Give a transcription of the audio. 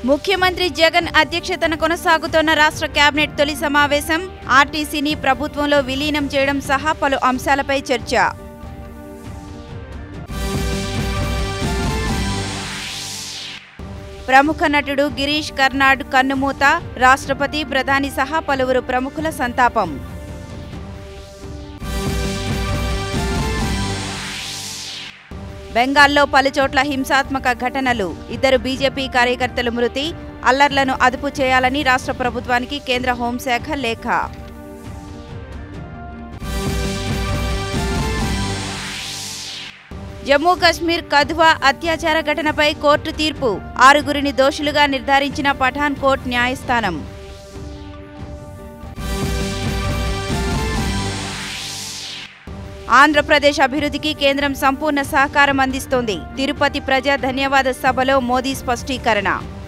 ముఖ్యమంత్రి జగన్ అధ్యక్షతన కొనసాగుతోన్న రాష్ట్ర కేబినెట్ తొలి సమావేశం ఆర్టీసీని ప్రభుత్వంలో విలీనం చేయడం సహా పలు అంశాలపై చర్చ ప్రముఖ నటుడు గిరీష్ కర్నాడ్ కన్నుమూత రాష్ట్రపతి ప్రధాని సహా పలువురు ప్రముఖుల సంతాపం బెంగాల్లో పలుచోట్ల హింసాత్మక ఘటనలు ఇద్దరు బీజేపీ కార్యకర్తలు మృతి అల్లర్లను అదుపు చేయాలని రాష్ట్ర ప్రభుత్వానికి కేంద్ర హోంశాఖ లేఖ జమ్మూ కశ్మీర్ కథువా అత్యాచార ఘటనపై కోర్టు తీర్పు ఆరుగురిని దోషులుగా నిర్ధారించిన పఠాన్ కోర్ట్ న్యాయస్థానం ఆంధ్రప్రదేశ్ అభివృద్ధికి కేంద్రం సంపూర్ణ సహకారం అందిస్తోంది తిరుపతి ప్రజా ధన్యవాద సభలో మోదీ స్పష్టీకరణ